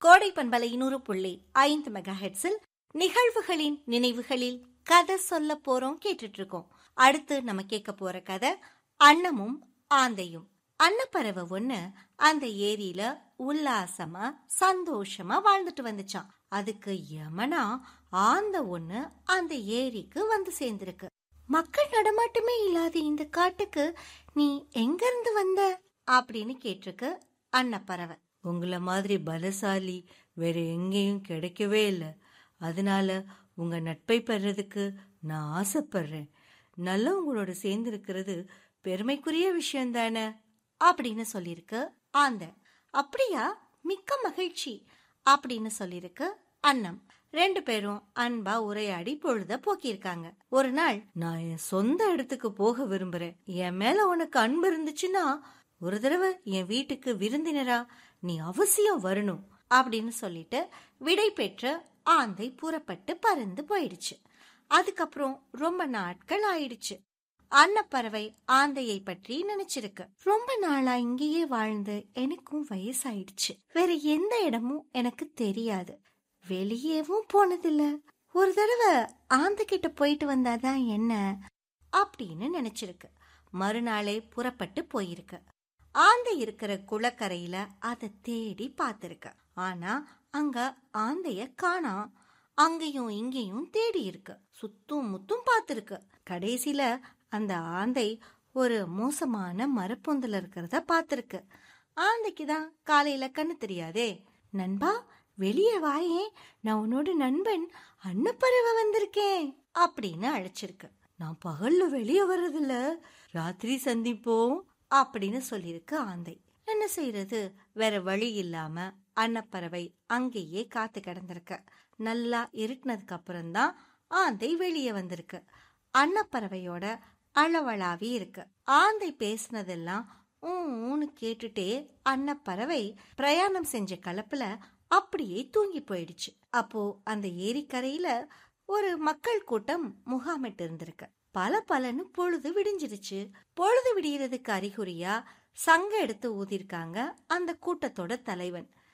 கோடை பண்பலை நூறு புள்ளி ஐந்து மெகா ஹெட்ஸில் நிகழ்வுகளின் நினைவுகளில் கதை சொல்ல போறோம் கேட்டுட்டு இருக்கோம் அடுத்து நம்ம கேட்க போற கதை அன்னமும் ஆந்தையும் அன்னப்பறவை ஒண்ணு அந்த ஏரியில உல்லாசமா சந்தோஷமா வாழ்ந்துட்டு வந்துச்சான் அதுக்கு யமனா ஆந்த ஒண்ணு அந்த ஏரிக்கு வந்து சேர்ந்திருக்கு மக்கள் நடமாட்டமே இல்லாத இந்த காட்டுக்கு நீ எங்க இருந்து வந்த அப்படின்னு கேட்டிருக்கு அன்னப்பறவை உங்களை மாதிரி பலசாலி வேற எங்கேயும் கிடைக்கவே இல்லை அதனால உங்க நட்பை பெறதுக்கு நான் ஆசைப்படுறேன் நல்லவங்களோட சேர்ந்து இருக்கிறது பெருமைக்குரிய விஷயம் தானே அப்படின்னு சொல்லியிருக்கு ஆந்த அப்படியா மிக்க மகிழ்ச்சி அப்படின்னு சொல்லியிருக்கு அன்னம் ரெண்டு பேரும் அன்பா உரையாடி பொழுத போக்கியிருக்காங்க ஒரு நாள் நான் என் சொந்த இடத்துக்கு போக விரும்புறேன் என் மேல உனக்கு அன்பு இருந்துச்சுன்னா ஒரு தடவை என் வீட்டுக்கு விருந்தினரா நீ அவசியம் வரணும் அப்படின்னு சொல்லிட்டு விடை பெற்ற ஆந்தை புறப்பட்டு பறந்து போயிடுச்சு அதுக்கப்புறம் ரொம்ப நாட்கள் ஆயிடுச்சு அன்னப்பறவை ஆந்தையை பற்றி நினைச்சிருக்கு ரொம்ப நாளா இங்கேயே வாழ்ந்து எனக்கும் வயசாயிடுச்சு வேற எந்த இடமும் எனக்கு தெரியாது வெளியேவும் போனதில்ல ஒரு தடவை ஆந்த கிட்ட போயிட்டு வந்தாதான் என்ன அப்படின்னு நினைச்சிருக்கு மறுநாளே புறப்பட்டு போயிருக்கு ஆந்தை இருக்கிற குளக்கரையில அதை தேடி பார்த்திருக்கு ஆனா அங்க ஆந்தைய காணா அங்கேயும் இங்கேயும் தேடி இருக்கு சுத்தும் முத்தும் பார்த்திருக்கு கடைசியில அந்த ஆந்தை ஒரு மோசமான மரப்பொந்தில் இருக்கிறத பார்த்திருக்கு ஆந்தைக்கு தான் காலையில கண்ணு தெரியாதே நண்பா வெளியே வாயே நான் உன்னோட நண்பன் அன்னப்பறவை வந்திருக்கேன் அப்படின்னு அழைச்சிருக்கு நான் பகல்ல வெளியே வர்றதில்ல ராத்திரி சந்திப்போம் அப்படின்னு சொல்லியிருக்கு ஆந்தை என்ன செய்யறது வேற வழி இல்லாம அன்னப்பறவை அங்கேயே காத்து கிடந்திருக்கு நல்லா இருட்டினதுக்கு அப்புறம்தான் ஆந்தை வெளியே வந்திருக்கு அன்னப்பறவையோட அளவளாவி இருக்கு ஆந்தை பேசினதெல்லாம் ஊன்னு கேட்டுட்டே அன்னப்பறவை பிரயாணம் செஞ்ச கலப்புல அப்படியே தூங்கி போயிடுச்சு அப்போ அந்த ஏரிக்கரையில ஒரு மக்கள் கூட்டம் முகாமிட்டு இருந்திருக்கு பல பலன்னு பொழுது விடிஞ்சிருச்சு பொழுது விடியறதுக்கு அறிகுறியா சங்க எடுத்து ஊதிருக்காங்க அந்த கூட்டத்தோட தலைவன்